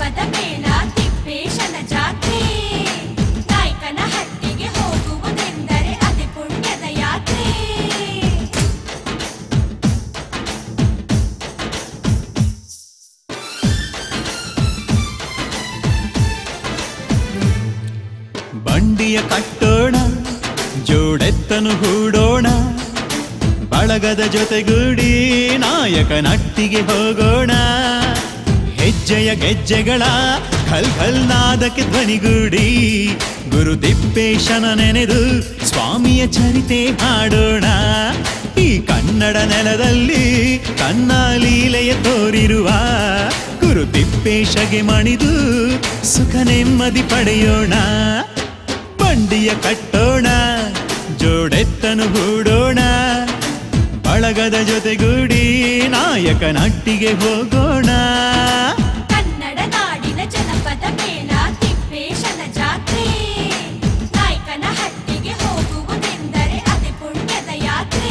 ಜನಪದ ಮೇಳ ತಿಪ್ಪೇಶನ ಜಾತ್ರೆ ನಾಯ್ಕನ ಹಟ್ಟಿಗೆ ಹೋಗುವುದೆಂದರೆ ಅತಿ ಪುಣ್ಯದ ಯಾತ್ರೆ ಬಂಡಿಯ ಕಟ್ಟೋಣ ಜೋಡೆತ್ತನು ಹೂಡೋಣ ಬಳಗದ ಜೊತೆಗೂಡಿ ನಾಯಕ ನಟ್ಟಿಗೆ ಹೋಗೋಣ ಹೆಜ್ಜೆಯ ಗೆಜ್ಜೆಗಳ ಖಲ್ ಖಲ್ ನಾದಕ್ಕೆ ಧ್ವನಿಗೂಡಿ ಗುರು ತಿಪ್ಪೇಶನ ನೆನೆದು ಸ್ವಾಮಿಯ ಚರಿತೆ ಹಾಡೋಣ ಈ ಕನ್ನಡ ನೆಲದಲ್ಲಿ ತನ್ನ ಲೀಲೆಯ ತೋರಿರುವ ಗುರು ತಿಪ್ಪೇಶಗೆ ಮಣಿದು ಸುಖ ನೆಮ್ಮದಿ ಪಡೆಯೋಣ ಬಂಡಿಯ ಕಟ್ಟೋಣ ಜೋಡೆತ್ತನು ಹೂಡೋಣ ಬಳಗದ ಜೊತೆಗೂಡಿ ನಾಯಕ ನಟ್ಟಿಗೆ ಹೋಗೋಣ ಕನ್ನಡ ನಾಡಿನ ಜನಪದ ಮೇಳ ತಿಪ್ಪೇಶನ ಜಾತ್ರೆ ನಾಯ್ಕನ ಹಟ್ಟಿಗೆ ಹೋಗುವುದೆಂದರೆ ಅತಿ ಪುಣ್ಯದ ಯಾತ್ರೆ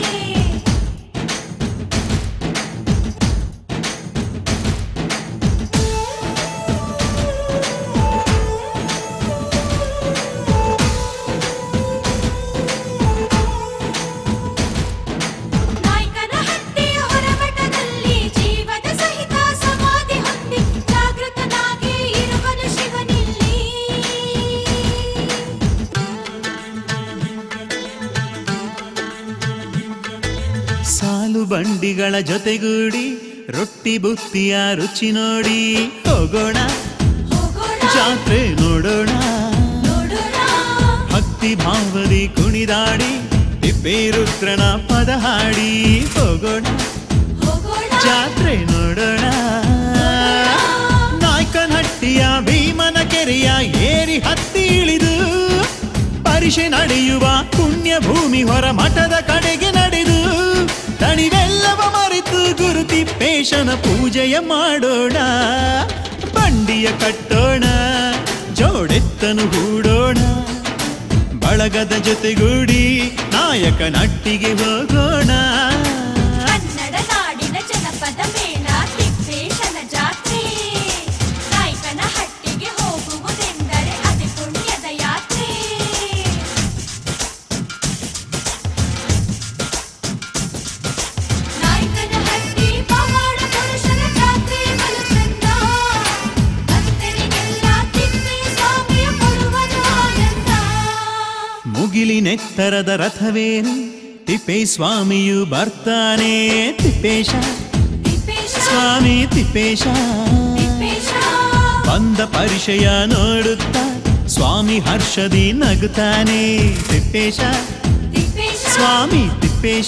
ನಾಯ್ಕನ ಹಟ್ಟಿಯ ಹೊರಮಠದಲ್ಲಿ ಜೀವದ ಸಹಿತ ಸಮಾಧಿ ಹೊಂದಿ ಜಾಗೃತನಾಗಿ ಇರುವನು ಶಿವನಿಲ್ಲಿ ಸಾಲು ಬಂಡಿಗಳ ಜೊತೆಗೂಡಿ ರೊಟ್ಟಿ ಬುತ್ತಿಯ ರುಚಿ ನೋಡಿ ಹೋಗೋಣ ಹೋಗೋಣ ಜಾತ್ರೆ ನೋಡೋಣ ನೋಡೋಣ ಭಕ್ತಿ ಭಾವದಿ ಕುಣಿದಾಡಿ ತಿಪ್ಪೇರುದ್ರನ ಪದ ಹಾಡಿ ಹೋಗೋಣ ಹೋಗೋಣ ಜಾತ್ರೆ ನೋಡೋಣ ನಾಯ್ಕನಹಟ್ಟಿಯ ಭೀಮನ ಕೆರೆಯ ಏರಿ ಹತ್ತಿ ಇಳಿದು ಪರಿಷೆ ನಡೆಯುವ ಪುಣ್ಯ ಭೂಮಿ ಹೊರ ಮಠದ ಕಡೆಗೆ ನಡೆದು ತಣಿವೆಲ್ಲವ ಮರೆತು ಗುರು ತಿಪ್ಪೇಶನ ಪೂಜೆಯ ಮಾಡೋಣ ಬಂಡಿಯ ಕಟ್ಟೋಣ ಜೋಡೆತ್ತನು ಹೂಡೋಣ ಬಳಗದ ಜೊತೆಗೂಡಿ ನಾಯಕ ನಟ್ಟಿಗೆ ಹೋಗೋಣ ಕನ್ನಡ ನಾಡಿನ ಜನಪದ ಮೇಳ ತಿಪ್ಪೇಶನ ಜಾತ್ರೆ ನಾಯ್ಕನ ಹಟ್ಟಿಗೆ ಹೋಗುವುದೆಂದರೆ ಅತಿ ಪುಣ್ಯದ ಯಾತ್ರೆ ನಾಯ್ಕನ ಹಟ್ಟಿ ಪವಾಡ ಪುರುಷನ ಜಾತ್ರೆ ಬಲು ಚಂದ ಭಕ್ತರಿಗೆಲ್ಲ ತಿಪ್ಪೆ ಸ್ವಾಮಿಯ ಕೊಡುವನು ಆನಂದ ಮುಗಿಲಿನೆತ್ತರದ ರಥವೇನು ತಿಪ್ಪೇ ಸ್ವಾಮಿಯು ಬರ್ತಾನೆ ತಿಪ್ಪೇಶ ತಿಪ್ಪೇಶ ಸ್ವಾಮಿ ತಿಪ್ಪೇಶ ತಿಪ್ಪೇಶ ಬಂದ ಪರಿಚಯ ನೋಡುತ್ತ ಸ್ವಾಮಿ ಹರ್ಷದಿ ನಗುತ್ತಾನೆ ತಿಪ್ಪೇಶ ತಿಪ್ಪೇಶ ಸ್ವಾಮಿ ತಿಪ್ಪೇಶ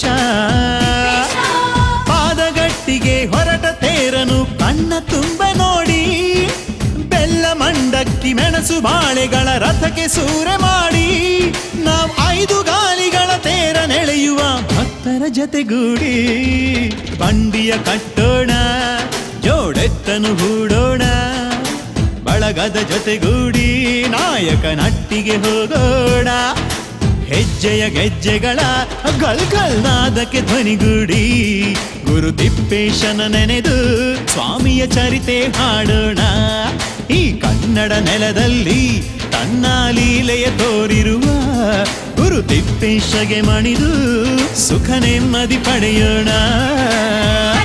ಪಾದಗಟ್ಟಿಗೆ ಹೊರಟ ತೇರನು ಕಣ್ಣ ತುಂಬ ನೋಡಿ ಬೆಲ್ಲ ಮಂಡಕ್ಕಿ ಮೆಣಸು ಬಾಳೆಗಳ ರಥಕ್ಕೆ ಸೂರೆ ಮಾಡಿ ನಾವು ಐದು ಗಾಲಿಗಳ ತೇರ ನೆಳೆಯುವ ಭಕ್ತರ ಜತೆಗೂಡಿ ಬಂಡಿಯ ಕಟ್ಟೋಣ ಜೋಡೆತ್ತನು ಹೂಡೋಣ ಬಳಗದ ಜೊತೆಗೂಡಿ ನಾಯಕ ನಟ್ಟಿಗೆ ಹೋಗೋಣ ಹೆಜ್ಜೆಯ ಗೆಜ್ಜೆಗಳ ಗಲ್ ಗಲ್ ನಾದಕ್ಕೆ ಧ್ವನಿಗೂಡಿ ಗುರು ತಿಪ್ಪೇಶನ ನೆನೆದು ಸ್ವಾಮಿಯ ಚರಿತೆ ಹಾಡೋಣ ಈ ಕನ್ನಡ ನೆಲದಲ್ಲಿ ತನ್ನ ಲೀಲೆಯ ತೋರಿರುವ ಗುರು ತಿಪ್ಪೇಶಗೆ ಮಣಿದು ಸುಖ ನೆಮ್ಮದಿ ಪಡೆಯೋಣ